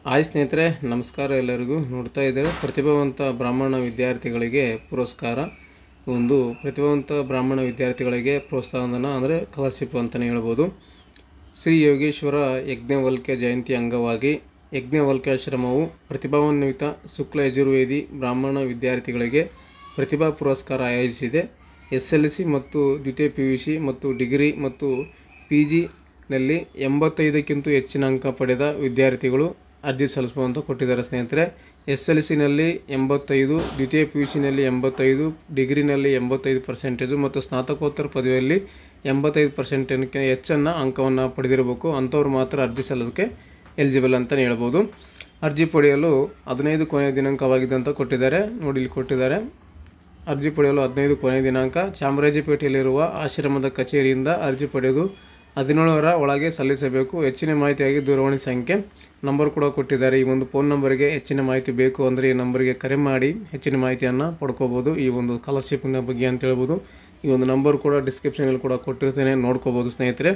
hi ಸ್ನೇಹಿತರೆ ನಮಸ್ಕಾರ ಎಲ್ಲರಿಗೂ ನೋಡ್ತಾ ಇದ್ದಾರೆ ಪ್ರತಿಭಾವಂತ ಬ್ರಾಹ್ಮಣ ವಿದ್ಯಾರ್ಥಿಗಳಿಗೆ ಪುರಸ್ಕಾರ ಒಂದು ಪ್ರತಿಭಾವಂತ ಬ್ರಾಹ್ಮಣ ವಿದ್ಯಾರ್ಥಿಗಳಿಗೆ ಪ್ರೋತ್ಸಾಹಧನ ಅಂದರೆ ಸ್ಕಾಲರ್ಶಿಪ್ ಅಂತಲೇ ಹೇಳ್ಬೋದು ಶ್ರೀ ಯೋಗೇಶ್ವರ ಯಜ್ಞವಲ್ಕ್ಯ ಜಯಂತಿ ಅಂಗವಾಗಿ ಯಜ್ಞವಲ್ಕ್ಯಾಶ್ರಮವು ಪ್ರತಿಭಾನ್ವಿತ ಶುಕ್ಲ ಯಜುರ್ವೇದಿ ಬ್ರಾಹ್ಮಣ ವಿದ್ಯಾರ್ಥಿಗಳಿಗೆ ಪ್ರತಿಭಾ ಪುರಸ್ಕಾರ ಆಯೋಜಿಸಿದೆ ಎಸ್ ಎಲ್ ಸಿ ಮತ್ತು ದ್ವಿತೀಯ ಪಿ ಯು ಸಿ ಮತ್ತು ಡಿಗ್ರಿ ಮತ್ತು ಪಿ ಜಿನಲ್ಲಿ ಎಂಬತ್ತೈದಕ್ಕಿಂತ ಹೆಚ್ಚಿನ ಅಂಕ ಪಡೆದ ವಿದ್ಯಾರ್ಥಿಗಳು ಅರ್ಜಿ ಸಲ್ಲಿಸುವಂತ ಕೊಟ್ಟಿದ್ದಾರೆ ಸ್ನೇಹಿತರೆ ಎಸ್ ಎಲ್ ಸಿನಲ್ಲಿ ಎಂಬತ್ತೈದು ದ್ವಿತೀಯ ಪಿ ಯು ಸಿನಲ್ಲಿ ಎಂಬತ್ತೈದು ಡಿಗ್ರಿನಲ್ಲಿ ಎಂಬತ್ತೈದು ಪರ್ಸೆಂಟೇಜು ಮತ್ತು ಸ್ನಾತಕೋತ್ತರ ಪದವಿಯಲ್ಲಿ ಎಂಬತ್ತೈದು ಪರ್ಸೆಂಟೇಜ್ಗೆ ಹೆಚ್ಚನ್ನು ಅಂಕವನ್ನು ಪಡೆದಿರಬೇಕು ಅಂಥವ್ರು ಮಾತ್ರ ಅರ್ಜಿ ಸಲ್ಲಿಸೋಕ್ಕೆ ಎಲಿಜಿಬಲ್ ಅಂತಲೇ ಹೇಳ್ಬೋದು ಅರ್ಜಿ ಪಡೆಯಲು ಹದಿನೈದು ಕೊನೆಯ ದಿನಾಂಕವಾಗಿದೆ ಅಂತ ಕೊಟ್ಟಿದ್ದಾರೆ ನೋಡಿ ಇಲ್ಲಿ ಕೊಟ್ಟಿದ್ದಾರೆ ಅರ್ಜಿ ಪಡೆಯಲು ಹದಿನೈದು ಕೊನೆಯ ದಿನಾಂಕ ಚಾಮರಾಜಪೇಟೆಯಲ್ಲಿರುವ ಆಶ್ರಮದ ಕಚೇರಿಯಿಂದ ಅರ್ಜಿ ಪಡೆದು ಹದಿನೇಳರ ಒಳಗೆ ಸಲ್ಲಿಸಬೇಕು ಹೆಚ್ಚಿನ ಮಾಹಿತಿಯಾಗಿ ದೂರವಾಣಿ ಸಂಖ್ಯೆ ನಂಬರ್ ಕೂಡ ಕೊಟ್ಟಿದ್ದಾರೆ ಈ ಒಂದು ಫೋನ್ ನಂಬರ್ಗೆ ಹೆಚ್ಚಿನ ಮಾಹಿತಿ ಬೇಕು ಅಂದರೆ ಈ ನಂಬರ್ಗೆ ಕರೆ ಮಾಡಿ ಹೆಚ್ಚಿನ ಮಾಹಿತಿಯನ್ನು ಪಡ್ಕೋಬೋದು ಈ ಒಂದು ಸ್ಕಾಲರ್ಶಿಪ್ನ ಬಗ್ಗೆ ಅಂತ ಹೇಳ್ಬೋದು ಈ ಒಂದು ನಂಬರ್ ಕೂಡ ಡಿಸ್ಕ್ರಿಪ್ಷನಲ್ಲಿ ಕೂಡ ಕೊಟ್ಟಿರ್ತೇನೆ ನೋಡ್ಕೋಬೋದು ಸ್ನೇಹಿತರೆ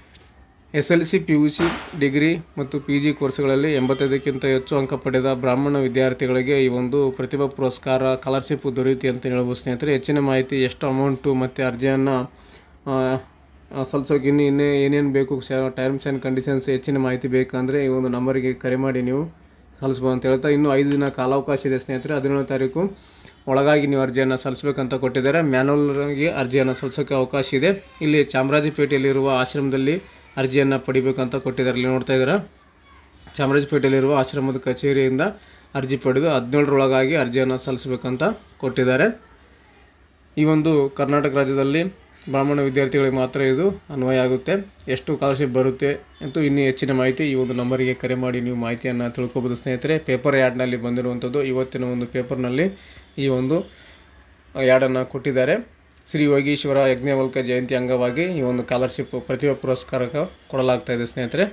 S L C P U C degree ಮತ್ತು ಪಿ ಜಿ ಕೋರ್ಸ್ಗಳಲ್ಲಿ ಎಂಬತ್ತೈದಕ್ಕಿಂತ ಹೆಚ್ಚು ಅಂಕ ಪಡೆದ ಬ್ರಾಹ್ಮಣ ವಿದ್ಯಾರ್ಥಿಗಳಿಗೆ ಈ ಒಂದು ಪ್ರತಿಭಾ ಪುರಸ್ಕಾರ ಸ್ಕಾಲರ್ಶಿಪ್ ದೊರೆಯುತ್ತೆ ಅಂತ ಹೇಳ್ಬೋದು ಸ್ನೇಹಿತರೆ ಹೆಚ್ಚಿನ ಮಾಹಿತಿ ಎಷ್ಟು ಅಮೌಂಟು ಮತ್ತು ಅರ್ಜಿಯನ್ನು ಸಲ್ಲಿಸೋಕೆ ಇನ್ನು ಇನ್ನೇ ಏನೇನು ಬೇಕು ಟರ್ಮ್ಸ್ ಆ್ಯಂಡ್ ಕಂಡೀಷನ್ಸ್ ಹೆಚ್ಚಿನ ಮಾಹಿತಿ ಬೇಕಂದರೆ ಈ ಒಂದು ನಂಬರಿಗೆ ಕರೆ ಮಾಡಿ ನೀವು ಸಲ್ಲಿಸ್ಬೋದು ಅಂತ ಹೇಳ್ತಾ ಇನ್ನೂ ಐದು ದಿನ ಕಾಲಾವಕಾಶ ಇದೆ ಸ್ನೇಹಿತರೆ ಹದಿನೇಳು ತಾರೀಕು ಒಳಗಾಗಿ ನೀವು ಅರ್ಜಿಯನ್ನು ಸಲ್ಲಿಸಬೇಕಂತ ಕೊಟ್ಟಿದ್ದಾರೆ ಮ್ಯಾನುವಲ್ಗೆ ಅರ್ಜಿಯನ್ನು ಸಲ್ಲಿಸೋಕ್ಕೆ ಅವಕಾಶ ಇದೆ ಇಲ್ಲಿ ಚಾಮರಾಜಪೇಟೆಯಲ್ಲಿರುವ ಆಶ್ರಮದಲ್ಲಿ ಅರ್ಜಿಯನ್ನು ಪಡಿಬೇಕಂತ ಕೊಟ್ಟಿದ್ದಾರೆ ಇಲ್ಲಿ ನೋಡ್ತಾ ಇದ್ದೀರಾ ಚಾಮರಾಜಪೇಟೆಯಲ್ಲಿರುವ ಆಶ್ರಮದ ಕಚೇರಿಯಿಂದ ಅರ್ಜಿ ಪಡೆದು ಹದಿನೇಳರೊಳಗಾಗಿ ಅರ್ಜಿಯನ್ನು ಸಲ್ಲಿಸಬೇಕಂತ ಕೊಟ್ಟಿದ್ದಾರೆ ಈ ಒಂದು ಕರ್ನಾಟಕ ರಾಜ್ಯದಲ್ಲಿ ಬ್ರಾಹ್ಮಣ ವಿದ್ಯಾರ್ಥಿಗಳಿಗೆ ಮಾತ್ರ ಇದು ಅನ್ವಯ ಆಗುತ್ತೆ ಎಷ್ಟು ಸ್ಕಾಲರ್ಶಿಪ್ ಬರುತ್ತೆ ಅಂತೂ ಇನ್ನೂ ಹೆಚ್ಚಿನ ಮಾಹಿತಿ ಈ ಒಂದು ನಂಬರಿಗೆ ಕರೆ ಮಾಡಿ ನೀವು ಮಾಹಿತಿಯನ್ನು ತಿಳ್ಕೊಬೋದು ಸ್ನೇಹಿತರೆ ಪೇಪರ್ ಯಾರ್ಡ್ನಲ್ಲಿ ಬಂದಿರುವಂಥದ್ದು ಇವತ್ತಿನ ಒಂದು ಪೇಪರ್ನಲ್ಲಿ ಈ ಒಂದು ಯಾರ್ಡನ್ನು ಕೊಟ್ಟಿದ್ದಾರೆ ಶ್ರೀ ಯೋಗೀಶ್ವರ ಯಜ್ಞವಲ್ಕ ಜಯಂತಿ ಅಂಗವಾಗಿ ಈ ಒಂದು ಸ್ಕಾಲರ್ಶಿಪ್ ಪ್ರತಿಭಾ ಪುರಸ್ಕಾರಕ್ಕೆ ಕೊಡಲಾಗ್ತಾ ಇದೆ ಸ್ನೇಹಿತರೆ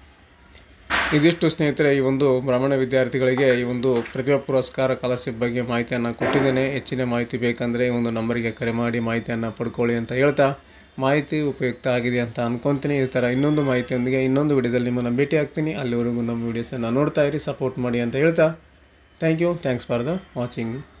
ಇದಿಷ್ಟು ಸ್ನೇಹಿತರೆ ಈ ಒಂದು ಬ್ರಾಹ್ಮಣ ವಿದ್ಯಾರ್ಥಿಗಳಿಗೆ ಈ ಒಂದು ಪ್ರತಿಭಾ ಪುರಸ್ಕಾರ ಸ್ಕಾಲರ್ಶಿಪ್ ಬಗ್ಗೆ ಮಾಹಿತಿಯನ್ನು ಕೊಟ್ಟಿದ್ದೇನೆ ಹೆಚ್ಚಿನ ಮಾಹಿತಿ ಬೇಕಂದರೆ ಈ ಒಂದು ನಂಬರಿಗೆ ಕರೆ ಮಾಡಿ ಮಾಹಿತಿಯನ್ನು ಪಡ್ಕೊಳ್ಳಿ ಅಂತ ಹೇಳ್ತಾ ಮಾಹಿತಿ ಉಪಯುಕ್ತ ಆಗಿದೆ ಅಂತ ಅನ್ಕೊತೀನಿ ಈ ಥರ ಇನ್ನೊಂದು ಮಾಹಿತಿಯೊಂದಿಗೆ ಇನ್ನೊಂದು ವಿಡಿಯೋದಲ್ಲಿ ನಿಮ್ಮನ್ನು ಭೇಟಿ ಆಗ್ತೀನಿ ಅಲ್ಲಿವರೆಗೂ ನಮ್ಮ ವೀಡಿಯೋಸನ್ನು ನೋಡ್ತಾ ಇರಿ ಸಪೋರ್ಟ್ ಮಾಡಿ ಅಂತ ಹೇಳ್ತಾ thank you thanks for the watching